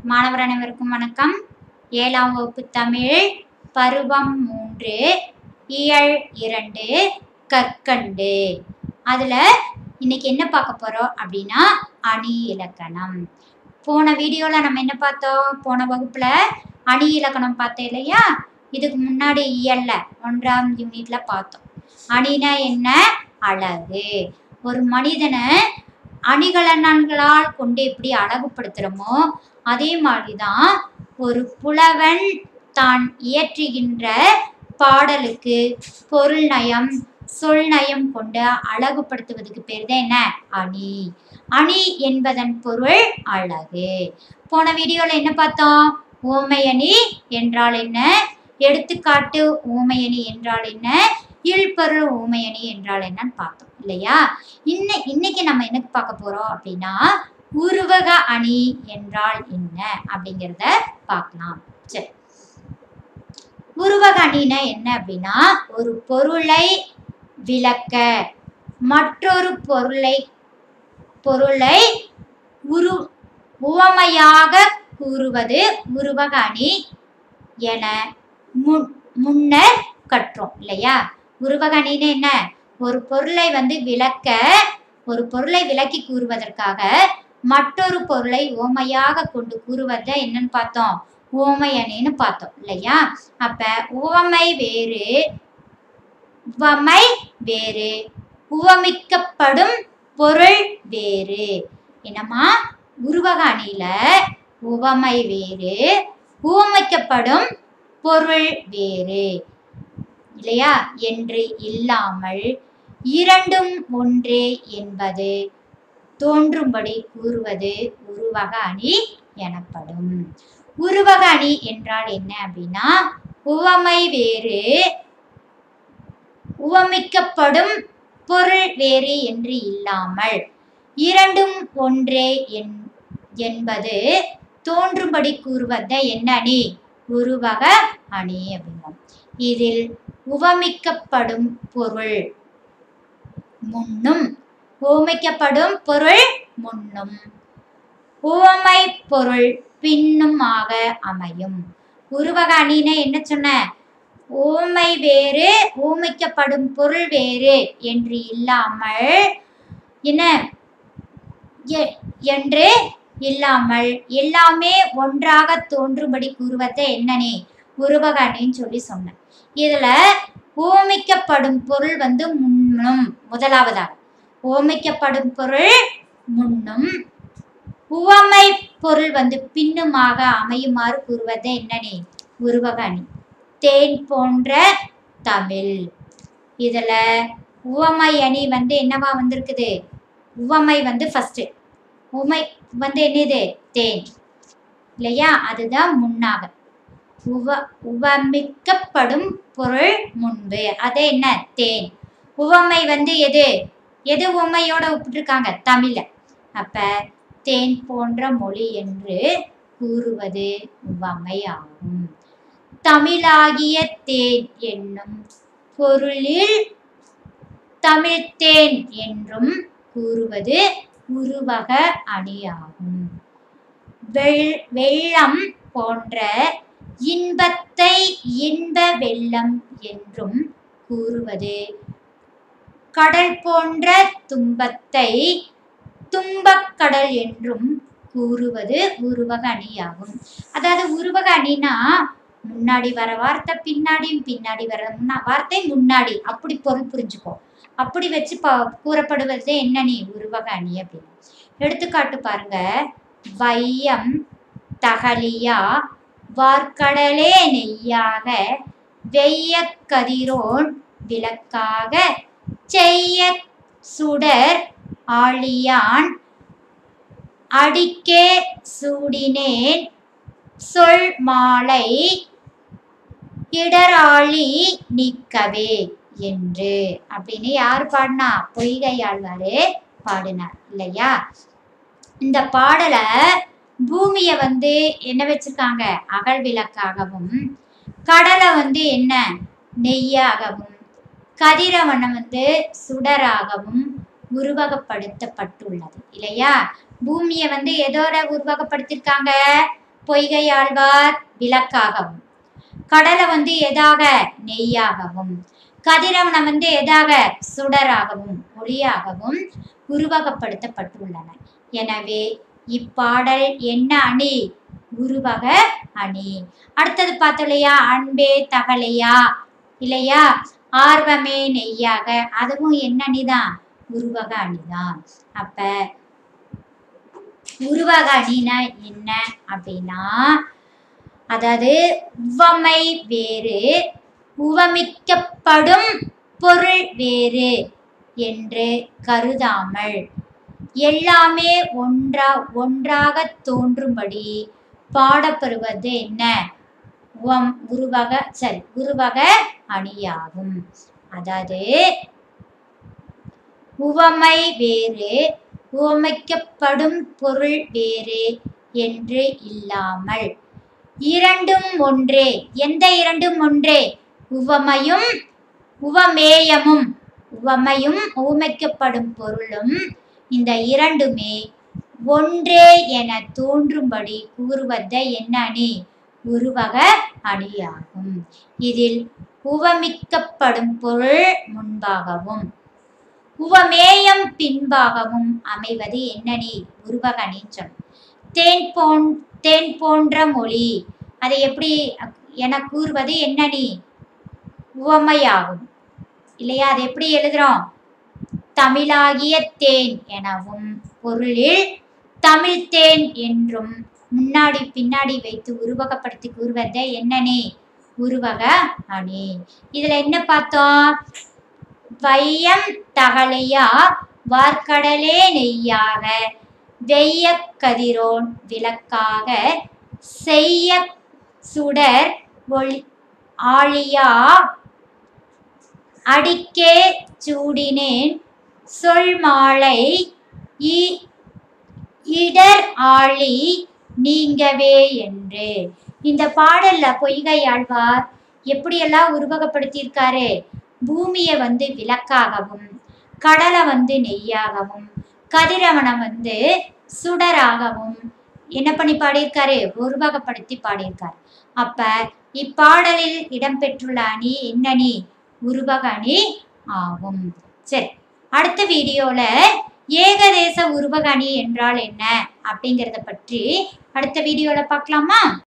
மாணவர் அனைவருக்கும் வணக்கம் ஏழாம் வகுப்பு தமிழ் பருவம் மூன்று இயல் இரண்டு கற்கண்டு அதில் இன்னைக்கு என்ன பார்க்க போகிறோம் அப்படின்னா அணி இலக்கணம் போன வீடியோவில் நம்ம என்ன பார்த்தோம் போன வகுப்பில் அணி இலக்கணம் பார்த்தோம் இல்லையா இதுக்கு முன்னாடி இயல்ல ஒன்றாம் யூனிட்ல பார்த்தோம் அணினா என்ன அழகு ஒரு மனிதனை அணிகலன்களால் கொண்டு எப்படி அழகுபடுத்துகிறோமோ அதே மாதிரி தான் ஒரு புலவன் தான் இயற்றுகின்ற பாடலுக்கு பொருள் நயம் சொல் நயம் கொண்டு அழகுபடுத்துவதற்கு பேர் தான் என்ன அணி அணி என்பதன் பொருள் அழகு போன வீடியோவில் என்ன பார்த்தோம் ஓமையணி என்றால் என்ன எடுத்துக்காட்டு ஊமையணி என்றால் என்ன இல்பொருள் ஊமையணி என்றால் என்னன்னு பார்த்தோம் இல்லையா இன்ன இன்னைக்கு நம்ம என்ன பார்க்க போறோம் அப்படின்னா உருவக அணி என்றால் என்ன அப்படிங்கிறத பார்க்கலாம் சரி உருவக அணினா என்ன அப்படின்னா ஒரு பொருளை விளக்க மற்றொரு பொருளை பொருளை உரு உவமையாக கூறுவது உருவக அணி என முன் முன்னர் கற்றோம் இல்லையா உருவக அணின்னு என்ன ஒரு பொருளை வந்து விளக்க ஒரு பொருளை விளக்கி கூறுவதற்காக மற்றொரு பொருளை ஓமையாக கொண்டு கூறுவத என்னன்னு பார்த்தோம் ஓமை அணின்னு பார்த்தோம் இல்லையா அப்ப உவமை வேறு உவமை வேறு உவமிக்கப்படும் பொருள் வேறு என்னம்மா உருவக அணியில உவமை வேறு உவமைக்கப்படும் பொருள் வேறு இல்லையா என்று இல்லாமல் இரண்டும் ஒன்றே என்பது தோன்றும்படி கூறுவது உருவக அணி எனப்படும் உருவக அணி என்றால் என்ன அப்படின்னா உவமை வேறு உவமிக்கப்படும் பொருள் வேறு என்று இல்லாமல் இரண்டும் ஒன்றே என்பது தோன்றும்படி கூறுவத என்ன அணி உருவக அணி அப்படிங்கிறோம் இதில் உவமிக்கப்படும் பொருள் முன்னும் உவமிக்கப்படும் பொருள் முன்னும் உவமை பொருள் பின்னுமாக அமையும் உருவக அணினா என்ன சொன்ன ஓமை வேறு ஊமைக்கப்படும் பொருள் வேறு என்று இல்லாமல் என்ன என்று இல்லாமல் எல்லாமே ஒன்றாக தோன்றும்படி கூறுவதை என்னனே உருவக அணின்னு சொல்லி சொன்னேன் இதுல ஓமிக்கப்படும் பொருள் வந்து முன்னும் முதலாவதாக ஓமிக்கப்படும் பொருள் முன்னும் உவமை பொருள் வந்து பின்னுமாக அமையுமாறு கூறுவதை என்னனே உருவக அணி தேன் போன்ற தமிழ் இதுல உவமை அணி வந்து என்னவா வந்திருக்குது உவமை வந்து ஃபர்ஸ்ட் உமை வந்து என்னது தேன் இல்லையா அதுதான் முன்னாக உவ உவமிக்கப்படும் பொருள் முன்பு அது என்ன தேன் உவமை வந்து எது எது உவமையோட ஒப்பிட்டிருக்காங்க தமிழ அப்ப தேன் போன்ற மொழி என்று கூறுவது உவமை ஆகும் தமிழாகிய தேன் என்னும் பொருளில் தமிழ்த்தேன் என்றும் கூறுவது உருவக அணியாகும் வெள் வெள்ளம் போன்ற இன்பத்தை இன்ப வெள்ளம் என்றும் கூறுவது கடல் போன்ற துன்பத்தை துன்பக்கடல் என்றும் கூறுவது உருவக அணியாகும் அதாவது உருவக அணினா முன்னாடி வர வார்த்தை பின்னாடியும் பின்னாடி வர முன்னா வார்த்தை முன்னாடி அப்படி பொருள் புரிஞ்சுக்கோ அப்படி வச்சு ப கூறப்படுவது என்ன நீ உருவக அணி அப்படின்னு எடுத்துக்காட்டு பாருங்க வையம் தகலியா வார்க்கடலே நெய்யாக வெய்ய கதிரோன் விளக்காக செய்ய சுடர் ஆழியான் அடிக்கே சூடினேன் சொல் மாலை இடராளி நீக்கவே என்று அப்படின்னு யார் பாடினா பொய்கை ஆழ்வாரு பாடினார் இல்லையா இந்த பாடலை பூமியை வந்து என்ன வச்சிருக்காங்க அகல் விளக்காகவும் கடலை வந்து என்ன நெய்யாகவும் கதிரவனை வந்து சுடராகவும் உருவகப்படுத்தப்பட்டுள்ளது இல்லையா பூமியை வந்து எதோட உருவகப்படுத்திருக்காங்க பொய்கையாழ்வார் விளக்காகவும் கடலை வந்து எதாக நெய்யாகவும் கதிரவனை வந்து எதாக சுடராகவும் ஒளியாகவும் உருவகப்படுத்தப்பட்டுள்ளன எனவே இப்பாடல் என்ன அணி உருவக அணி அடுத்தது பார்த்தோம் இல்லையா அன்பே தகலையா இல்லையா ஆர்வமே நெய்யாக அதுவும் என்ன அணிதான் உருவக அணிதான் அப்ப உருவக அணினா என்ன அப்படின்னா அதாவது உவமை வேறு உவமிக்கப்படும் பொருள் வேறு என்று கருதாமல் எல்லாமே ஒன்றா ஒன்றாக தோன்றும்படி பாடப்படுவது என்ன உவம் உருவக சரி உருவக அணியாகும் அதாவது உவமை வேறு உவமைக்கப்படும் பொருள் வேறு என்று இல்லாமல் இரண்டும் ஒன்றே எந்த இரண்டும் ஒன்றே உவமையும் உவமேயமும் உவமையும் உவமைக்கப்படும் பொருளும் இந்த இரண்டுமே ஒன்றே என தோன்றும்படி கூறுவத என்ன அணி உருவக அணியாகும் இதில் உவமிக்கப்படும் பொருள் முன்பாகவும் உவமேயம் பின்பாகவும் அமைவது என்னணி உருவக அணின்னு சொல்லும் தேன் போன் தேன் போன்ற மொழி அதை எப்படி என கூறுவது என்னணி உவமையாகும் இல்லையா அது எப்படி எழுதுறோம் தமிழாகிய தேன் எனவும் பொருளில் தமிழ் தேன் என்றும் முன்னாடி பின்னாடி வைத்து உருவகப்படுத்தி கூறுவதை என்னனே உருவக அணி இதுல என்ன பார்த்தோம் வையம் தகலையா வார்க்கடலே நெய்யாக வெய்ய கதிரோன் விளக்காக செய்ய சுடர் ஒளி ஆழியா அடிக்கே சூடினேன் சொல் மாலை இ- இடர் ஆழி நீங்கவே என்று இந்த பாடல்ல பொய்கை ஆழ்வார் எப்படியெல்லாம் உருவகப்படுத்தியிருக்காரு பூமியை வந்து விளக்காகவும் கடலை வந்து நெய்யாகவும் கதிரவனை வந்து சுடராகவும் என்ன பண்ணி பாடியிருக்காரு உருவகப்படுத்தி பாடியிருக்காரு அப்ப இப்பாடலில் இடம்பெற்றுள்ள அணி என்ன அணி உருவக அணி ஆகும் சரி அடுத்த வீடியோல ஏகதேச உருவக அணி என்றால் என்ன அப்படிங்கிறத பற்றி அடுத்த வீடியோல பார்க்கலாமா